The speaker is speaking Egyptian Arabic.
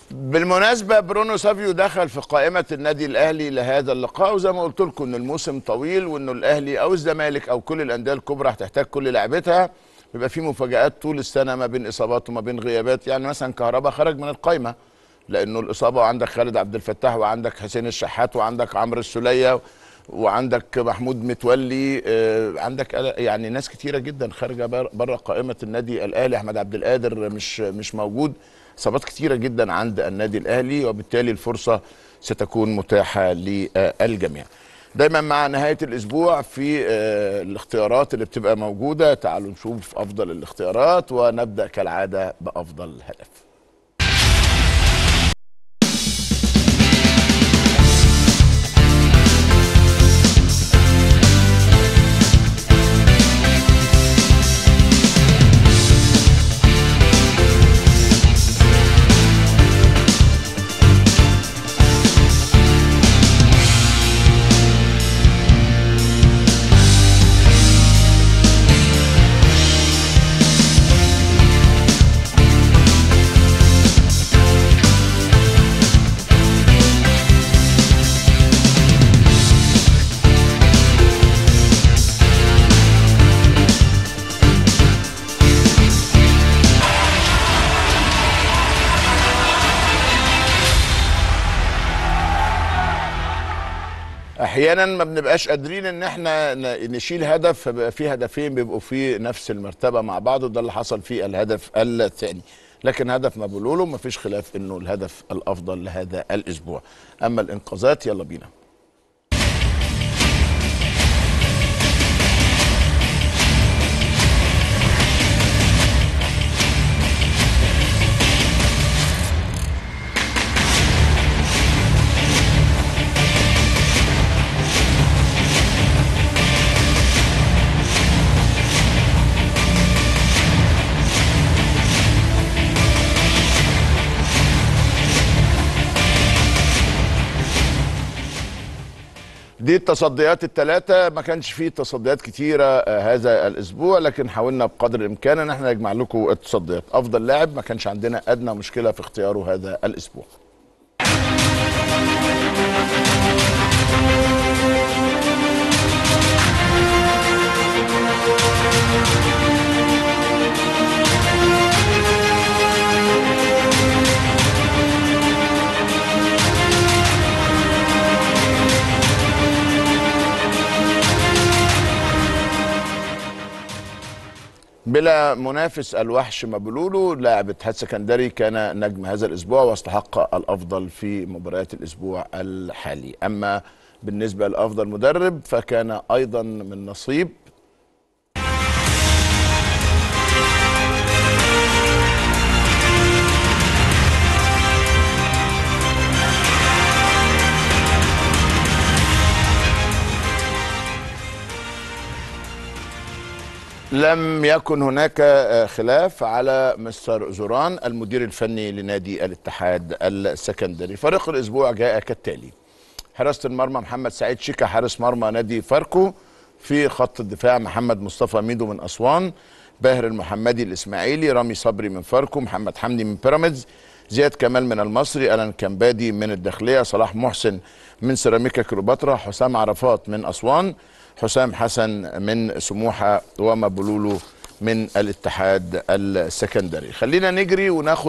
بالمناسبة برونو سافيو دخل في قائمة النادي الأهلي لهذا اللقاء وزي ما قلت لكم إن الموسم طويل وإنه الأهلي أو الزمالك أو كل الأندية الكبرى هتحتاج كل لاعبتها بيبقى في مفاجآت طول السنة ما بين إصابات وما بين غيابات يعني مثلا كهربا خرج من القائمة لأنه الإصابة وعندك خالد عبد الفتاح وعندك حسين الشحات وعندك عمرو السولية وعندك محمود متولي آه، عندك يعني ناس كتيرة جدا خارجة بره قائمة النادي الأهلي أحمد عبد القادر مش مش موجود اصابات كتيره جدا عند النادي الاهلي وبالتالي الفرصه ستكون متاحه للجميع دايما مع نهايه الاسبوع في آه، الاختيارات اللي بتبقى موجوده تعالوا نشوف افضل الاختيارات ونبدا كالعاده بافضل هدف احيانا ما بنبقاش قادرين ان احنا ن- نشيل هدف فبيبقى في هدفين بيبقوا في نفس المرتبه مع بعض وده اللي حصل في الهدف الثاني لكن هدف مابولولو ما فيش خلاف انه الهدف الافضل لهذا الاسبوع اما الانقاذات يلا بينا دي التصديات الثلاثة ما كانش فيه تصديات كتيرة آه، هذا الأسبوع لكن حاولنا بقدر الإمكان إن احنا نجمع لكم التصديات أفضل لاعب ما كانش عندنا أدنى مشكلة في اختياره هذا الأسبوع بلا منافس الوحش مبلولو لاعب اتحاد سكندري كان نجم هذا الاسبوع واستحق الافضل في مباريات الاسبوع الحالي اما بالنسبه لافضل مدرب فكان ايضا من نصيب لم يكن هناك آه، خلاف على مستر زوران المدير الفني لنادي الاتحاد السكندري فريق الاسبوع جاء كالتالي حراسه المرمى محمد سعيد شيكا حارس مرمى نادي فاركو في خط الدفاع محمد مصطفى ميدو من اسوان باهر المحمدي الاسماعيلي رامي صبري من فاركو محمد حمدي من بيراميدز زياد كمال من المصري الان كمبادي من الداخليه صلاح محسن من سيراميكا كليوباترا حسام عرفات من اسوان حسام حسن من سموحه ومبلولو من الاتحاد السكندري خلينا نجري وناخد